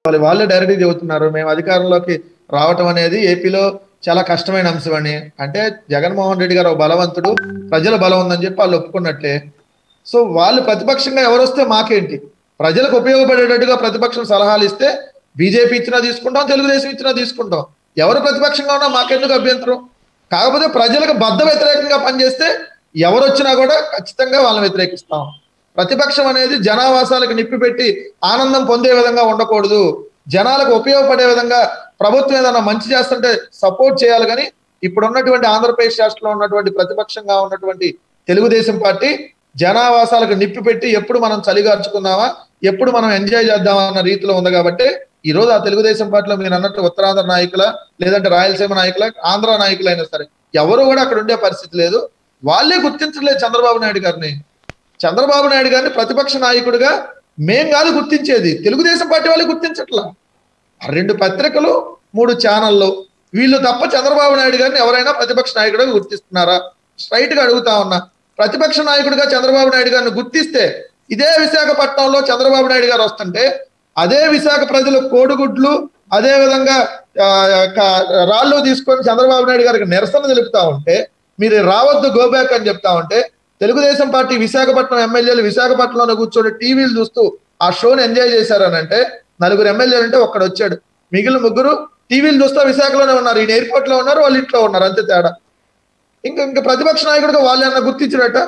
వాళ్ళు వాళ్ళే డైరెక్ట్గా చెబుతున్నారు మేము అధికారంలోకి రావటం అనేది ఏపీలో చాలా కష్టమైన అంశం అని అంటే జగన్మోహన్ రెడ్డి గారు ఒక బలవంతుడు ప్రజల బలం ఉందని చెప్పి వాళ్ళు ఒప్పుకున్నట్లే సో వాళ్ళు ప్రతిపక్షంగా ఎవరు వస్తే మాకేంటి ప్రజలకు ఉపయోగపడేటట్టుగా ప్రతిపక్షం సలహాలు ఇస్తే బీజేపీ ఇచ్చినా తీసుకుంటాం తెలుగుదేశం ఇచ్చినా తీసుకుంటాం ఎవరు ప్రతిపక్షంగా ఉన్నా మాకెందుకు అభ్యంతరం కాకపోతే ప్రజలకు బద్ద వ్యతిరేకంగా పనిచేస్తే ఎవరు వచ్చినా కూడా ఖచ్చితంగా వాళ్ళని వ్యతిరేకిస్తాం ప్రతిపక్షం అనేది జనావాసాలకు నిప్పి పెట్టి ఆనందం పొందే విధంగా ఉండకూడదు జనాలకు ఉపయోగపడే విధంగా ప్రభుత్వం ఏదైనా మంచి చేస్తుంటే సపోర్ట్ చేయాలి కానీ ఇప్పుడు ఉన్నటువంటి ఆంధ్రప్రదేశ్ రాష్ట్రంలో ఉన్నటువంటి ప్రతిపక్షంగా ఉన్నటువంటి తెలుగుదేశం పార్టీ జనావాసాలకు నిప్పి పెట్టి ఎప్పుడు మనం చలిగార్చుకుందామా ఎప్పుడు మనం ఎంజాయ్ చేద్దామా అన్న రీతిలో ఉంది కాబట్టి ఈ రోజు ఆ తెలుగుదేశం పార్టీలో మీరు అన్నట్టు ఉత్తరాంధ్ర నాయకుల లేదంటే రాయలసీమ నాయకుల ఆంధ్ర నాయకులైనా సరే ఎవరు కూడా అక్కడ ఉండే పరిస్థితి లేదు వాళ్ళే గుర్తించలేదు చంద్రబాబు నాయుడు గారిని చంద్రబాబు నాయుడు గారిని ప్రతిపక్ష నాయకుడిగా మేం కాదు గుర్తించేది తెలుగుదేశం పార్టీ వాళ్ళే గుర్తించట్లా ఆ రెండు పత్రికలు మూడు ఛానళ్ళు వీళ్ళు తప్ప చంద్రబాబు నాయుడు గారిని ఎవరైనా ప్రతిపక్ష నాయకుడిగా గుర్తిస్తున్నారా స్ట్రైట్ గా అడుగుతా ఉన్నా ప్రతిపక్ష నాయకుడిగా చంద్రబాబు నాయుడు గారిని గుర్తిస్తే ఇదే విశాఖపట్నంలో చంద్రబాబు నాయుడు గారు వస్తుంటే అదే విశాఖ ప్రజలు కోడిగుడ్లు అదే విధంగా ఆ, క- రాళ్ళు తీసుకొని చంద్రబాబు నాయుడు గారికి నిరసన తెలుపుతా ఉంటే మీరు రావద్దు గోబ్యాక్ అని చెప్తా ఉంటే తెలుగుదేశం పార్టీ విశాఖపట్నం ఎమ్మెల్యేలు విశాఖపట్నంలో కూర్చొని టీవీలు చూస్తూ ఆ షోని ఎంజాయ్ చేశారని అంటే నలుగురు ఎమ్మెల్యేలు అంటే ఒక్కడు వచ్చాడు మిగిలిన ముగ్గురు టీవీలు చూస్తూ విశాఖలోనే ఉన్నారు ఈయన ఎయిర్పోర్ట్ లో ఉన్నారు వాళ్ళు ఇంట్లో ఉన్నారు అంతే తేడా ఇంకా ఇంకా ప్రతిపక్ష నాయకుడిగా వాళ్ళు ఏమన్నా గుర్తించినట్ట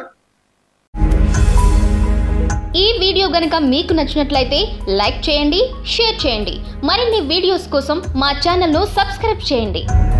ఈ వీడియో గనుక మీకు నచ్చినట్లయితే లైక్ చేయండి షేర్ చేయండి మరిన్ని వీడియోస్ కోసం మా ఛానల్ను సబ్స్క్రైబ్ చేయండి